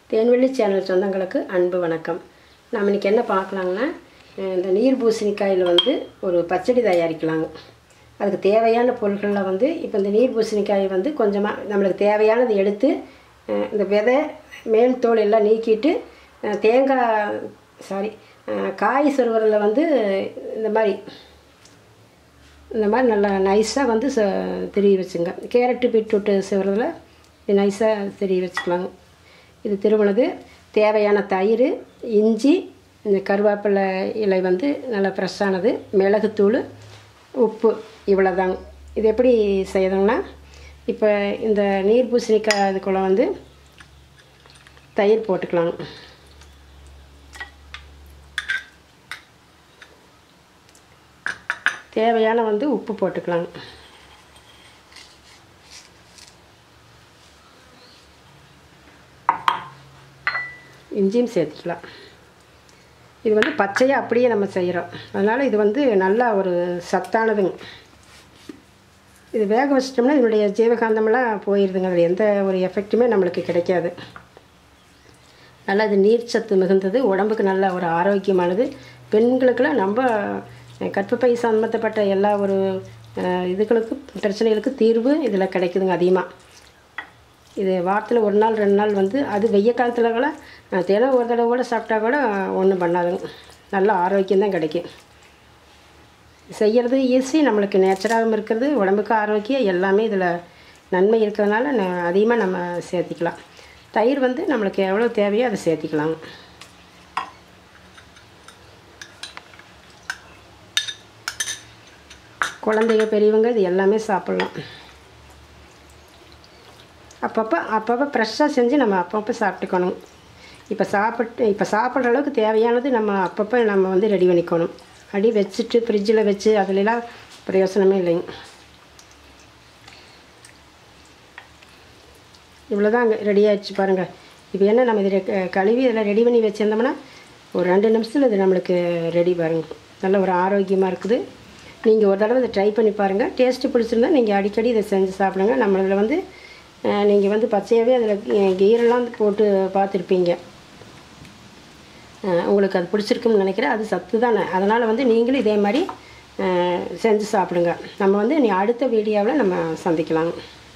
தேன்வெளி channel சொந்தங்களுக்கு அன்பு வணக்கம் நாம் இன்றைக்கி என்ன பார்க்கலாங்கன்னா அஹ் இந்த நீர் பூசணிக்காயில் வந்து ஒரு பச்சடி தயாரிக்கலாங்க அதுக்கு தேவையான பொருட்களில் வந்து இப்போ இந்த நீர் பூசணிக்காயை வந்து கொஞ்சமாக நம்மளுக்கு தேவையானது எடுத்து அஹ் இந்த விதை மேல் தோல் எல்லாம் நீக்கிட்டு அஹ் தேங்காய் சாரி காய் சொருவரில் வந்து இந்த மாதிரி இந்த மாதிரி நல்லா நைஸாக வந்து ச திருவி வச்சுங்க கேரட்டு பீட்ரூட்டு செய்கிறதுல நைஸாக திருவி வச்சுக்கலாங்க இது திருவனது தேவையான தயிர் இஞ்சி இந்த கருவேப்பிலை இலை வந்து நல்லா ஃப்ரெஷ்ஷானது மிளகுத்தூள் உப்பு இவ்வளோதாங்க இது எப்படி செய்யணும்னா இப்போ இந்த நீர் பூசணிக்காய் அதுக்குள்ளே வந்து தயிர் போட்டுக்கலாங்க தேவையான வந்து உப்பு போட்டுக்கலாங்க இஞ்சியும் சேர்த்துக்கலாம் இது வந்து பச்சையாக அப்படியே நம்ம செய்கிறோம் அதனால் இது வந்து நல்லா ஒரு சத்தானதுங்க இது வேக வச்சிட்டோம்னா இதனுடைய ஜீவகாந்தமெல்லாம் போயிடுதுங்க அதில் எந்த ஒரு எஃபெக்ட்டுமே நம்மளுக்கு கிடைக்காது நல்லா இது நீர் சத்து மிகுந்தது உடம்புக்கு நல்ல ஒரு ஆரோக்கியமானது பெண்களுக்கெல்லாம் நம்ம கற்பப்பை சம்மந்தப்பட்ட எல்லா ஒரு அஹ், இதுகளுக்கு பிரச்சனைகளுக்கு தீர்வு இதில் கிடைக்குதுங்க அதிகமாக இது வாரத்தில் ஒரு நாள் ரெண்டு நாள் வந்து அது வெய்ய காலத்தில் கூட அஹ், தினம் ஒரு தடவை கூட சாப்பிட்டா கூட ஒன்றும் பண்ணாதுங்க நல்ல ஆரோக்கியம் தான் கிடைக்கும் செய்கிறது ஈஸி நம்மளுக்கு நேச்சராகவும் இருக்கிறது உடம்புக்கு ஆரோக்கியம் எல்லாமே இதில் நன்மை இருக்கிறதுனால ந- அதிகமாக நம்ம சேர்த்திக்கலாம் தயிர் வந்து நம்மளுக்கு எவ்வளோ தேவையோ அதை சேர்த்திக்கலாங்க குழந்தைங்க பெரியவங்க இது எல்லாமே சாப்பிட்லாம் அப்பப்போ அப்பப்போ ஃப்ரெஷ்ஷாக செஞ்சு நம்ம அப்பப்போ சாப்பிட்டுக்கணும் இப்போ சாப்பிட்டு இப்போ சாப்பிட்ற அளவுக்கு தேவையானது நம்ம அப்பப்போ நம்ம வந்து ரெடி பண்ணிக்கணும் அடி வச்சுட்டு ஃப்ரிட்ஜில் வச்சு அதுலலாம் பிரயோசனமே இல்லைங்க இவ்வளோதான் ரெடி ஆயிடுச்சு பாருங்கள் இப்போ என்ன நம்ம இதில் க- கழுவி இதெல்லாம் ரெடி பண்ணி வச்சுருந்தோம்னா ஒரு ரெண்டு நிமிஷத்தில் இது நம்மளுக்கு ரெடி பாருங்க நல்ல ஒரு ஆரோக்கியமாக இருக்குது நீங்கள் ஒரு தடவை இதை ட்ரை பண்ணி பாருங்கள் டேஸ்ட்டு பிடிச்சிருந்தா நீங்கள் அடிக்கடி இதை செஞ்சு சாப்பிடுங்க நம்ம இதில் வந்து நீங்கள் வந்து பச்சையாகவே அதில் கீரெல்லாம் போட்டு பார்த்துருப்பீங்க அஹ் உங்களுக்கு அது பிடிச்சிருக்குன்னு நினைக்கிறேன் அது சத்து தானே அதனால் வந்து நீங்களும் இதே மாதிரி அஹ் செஞ்சு சாப்பிடுங்க நம்ம வந்து நீ அடுத்த வீடியோவில் நம்ம சந்திக்கலாங்க